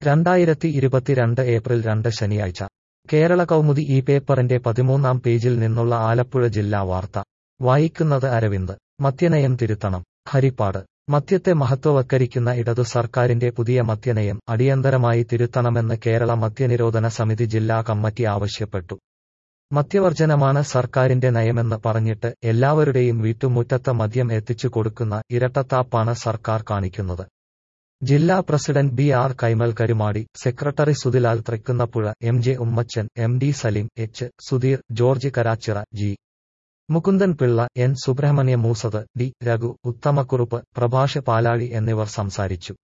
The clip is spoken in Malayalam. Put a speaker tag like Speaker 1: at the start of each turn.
Speaker 1: രണ്ടായിരത്തി ഇരുപത്തിരണ്ട് ഏപ്രിൽ രണ്ട് ശനിയാഴ്ച കേരള കൗമുദി ഈ പേപ്പറിന്റെ പതിമൂന്നാം പേജിൽ നിന്നുള്ള ആലപ്പുഴ ജില്ലാ വാർത്ത വായിക്കുന്നത് അരവിന്ദ് മദ്യനയം തിരുത്തണം ഹരിപ്പാട് മദ്യത്തെ മഹത്വവൽക്കരിക്കുന്ന ഇടതു സർക്കാരിന്റെ പുതിയ മദ്യനയം അടിയന്തരമായി തിരുത്തണമെന്ന് കേരള മദ്യനിരോധന സമിതി ജില്ലാ കമ്മിറ്റി ആവശ്യപ്പെട്ടു മദ്യവർജനമാണ് സർക്കാരിന്റെ നയമെന്ന് പറഞ്ഞിട്ട് എല്ലാവരുടെയും വീട്ടുമുറ്റത്ത് മദ്യം എത്തിച്ചു കൊടുക്കുന്ന ഇരട്ടത്താപ്പാണ് സർക്കാർ കാണിക്കുന്നത് ജില്ലാ president B R Kaimal Karumadi secretary Suthilal Thrikkunnappuzha M J Ummachan M D Saleem H Sudheer George Karachira G Mukundan Pillai N Subrahmanya Moosath D Raghu Uthamakkurup Prabhash Palazhi എന്നിവർ സംസാരിച്ചു